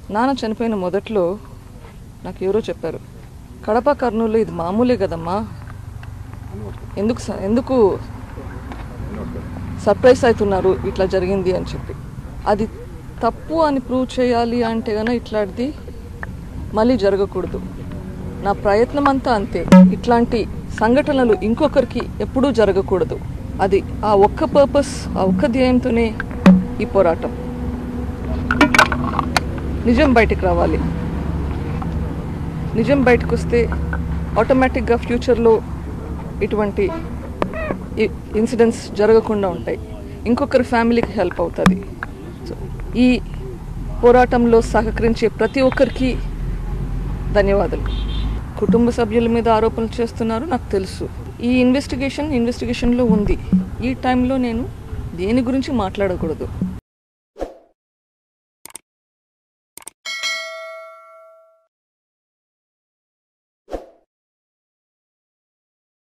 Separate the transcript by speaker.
Speaker 1: నాన్న చనిపోయిన మొదట్లో నాకు ఎవరో చెప్పారు కడప కర్నూలు ఇది మామూలే కదమ్మా ఎందుకు స- ఎందుకు సర్ప్రైజ్ అవుతున్నారు ఇట్లా జరిగింది అని చెప్పి అది తప్పు అని ప్రూవ్ చేయాలి అంటే గన ఇట్లాంటిది మళ్ళీ జరగకూడదు నా ప్రయత్నం అంతా అంతే ఇట్లాంటి సంఘటనలు ఇంకొకరికి ఎప్పుడూ జరగకూడదు అది ఆ ఒక్క పర్పస్ ఆ ఒక్క ధ్యేయంతోనే ఈ పోరాటం నిజం బయటికి రావాలి నిజం బయటకు వస్తే ఆటోమేటిక్గా ఫ్యూచర్లో ఇటువంటి ఇన్సిడెంట్స్ జరగకుండా ఉంటాయి ఇంకొకరి ఫ్యామిలీకి హెల్ప్ అవుతుంది సో ఈ పోరాటంలో సహకరించే ప్రతి ఒక్కరికి ధన్యవాదాలు కుటుంబ సభ్యుల మీద ఆరోపణలు చేస్తున్నారు నాకు తెలుసు ఈ ఇన్వెస్టిగేషన్ ఇన్వెస్టిగేషన్లో ఉంది ఈ టైంలో నేను దేని గురించి మాట్లాడకూడదు